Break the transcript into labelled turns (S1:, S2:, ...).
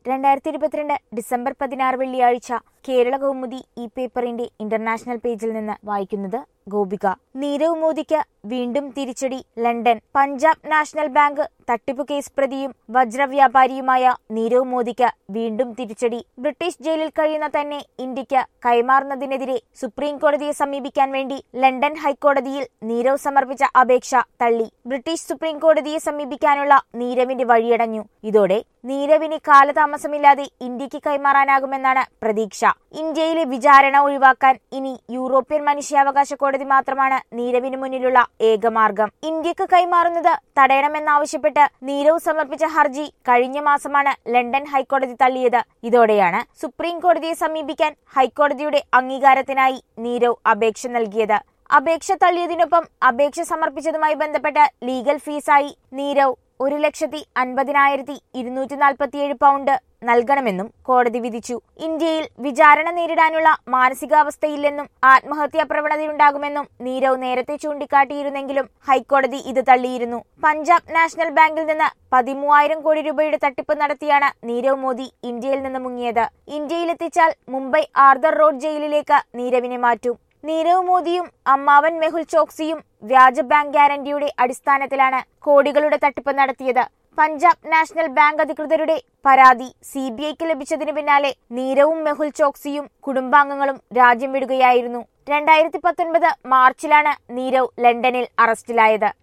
S1: രണ്ടായിരത്തി ഇരുപത്തിരണ്ട് ഡിസംബർ പതിനാറ് വെള്ളിയാഴ്ച കേരള കൗമുദി ഈ പേപ്പറിന്റെ ഇന്റർനാഷണൽ പേജിൽ നിന്ന് വായിക്കുന്നത് ഗോപിക നീരവ് മോദിക്ക് വീണ്ടും തിരിച്ചടി ലണ്ടൻ പഞ്ചാബ് നാഷണൽ ബാങ്ക് തട്ടിപ്പു കേസ് പ്രതിയും വജ്രവ്യാപാരിയുമായ നീരവ് മോദിക്ക് വീണ്ടും തിരിച്ചടി ബ്രിട്ടീഷ് ജയിലിൽ കഴിയുന്ന തന്നെ ഇന്ത്യക്ക് കൈമാറുന്നതിനെതിരെ സുപ്രീം കോടതിയെ സമീപിക്കാൻ വേണ്ടി ലണ്ടൻ ഹൈക്കോടതിയിൽ നീരവ് സമർപ്പിച്ച അപേക്ഷ തള്ളി ബ്രിട്ടീഷ് സുപ്രീം കോടതിയെ സമീപിക്കാനുള്ള നീരവിന്റെ വഴിയടഞ്ഞു ഇതോടെ നീരവിന് കാലതാമസമില്ലാതെ ഇന്ത്യക്ക് കൈമാറാനാകുമെന്നാണ് പ്രതീക്ഷ ഇന്ത്യയിലെ വിചാരണ ഒഴിവാക്കാൻ ഇനി യൂറോപ്യൻ മനുഷ്യാവകാശ കോടതി മാത്രമാണ് നീരവിന് മുന്നിലുള്ള ഏകമാർഗം ഇന്ത്യക്ക് കൈമാറുന്നത് തടയണമെന്നാവശ്യപ്പെട്ട് നീരവ് സമർപ്പിച്ച ഹർജി കഴിഞ്ഞ മാസമാണ് ലണ്ടൻ ഹൈക്കോടതി തള്ളിയത് ഇതോടെയാണ് സുപ്രീം കോടതിയെ സമീപിക്കാൻ ഹൈക്കോടതിയുടെ അംഗീകാരത്തിനായി നീരവ് അപേക്ഷ നൽകിയത് അപേക്ഷ തള്ളിയതിനൊപ്പം അപേക്ഷ സമർപ്പിച്ചതുമായി ബന്ധപ്പെട്ട ലീഗൽ ഫീസായി നീരവ് ഒരു ലക്ഷത്തി അൻപതിനായിരത്തി ഇരുന്നൂറ്റി നാൽപ്പത്തിയേഴ് പൗണ്ട് നൽകണമെന്നും കോടതി വിധിച്ചു ഇന്ത്യയിൽ വിചാരണ നേരിടാനുള്ള മാനസികാവസ്ഥയില്ലെന്നും ആത്മഹത്യാ പ്രവണതയുണ്ടാകുമെന്നും നീരവ് നേരത്തെ ചൂണ്ടിക്കാട്ടിയിരുന്നെങ്കിലും ഹൈക്കോടതി ഇത് തള്ളിയിരുന്നു പഞ്ചാബ് നാഷണൽ ബാങ്കിൽ നിന്ന് പതിമൂവായിരം കോടി രൂപയുടെ തട്ടിപ്പ് നടത്തിയാണ് നീരവ് മോദി ഇന്ത്യയിൽ നിന്ന് മുങ്ങിയത് ഇന്ത്യയിലെത്തിച്ചാൽ മുംബൈ ആർദർ റോഡ് ജയിലിലേക്ക് നീരവിനെ മാറ്റും നീരവ് മോദിയും അമ്മാവൻ മെഹുൽ ചോക്സിയും വ്യാജ ബാങ്ക് ഗ്യാരണ്ടിയുടെ അടിസ്ഥാനത്തിലാണ് കോടികളുടെ തട്ടിപ്പ് നടത്തിയത് പഞ്ചാബ് നാഷണൽ ബാങ്ക് അധികൃതരുടെ പരാതി സി ബി ഐക്ക് ലഭിച്ചതിന് പിന്നാലെ നീരവും മെഹുൽ ചോക്സിയും കുടുംബാംഗങ്ങളും രാജ്യം വിടുകയായിരുന്നു രണ്ടായിരത്തി പത്തൊൻപത് മാർച്ചിലാണ് നീരവ് ലണ്ടനിൽ അറസ്റ്റിലായത്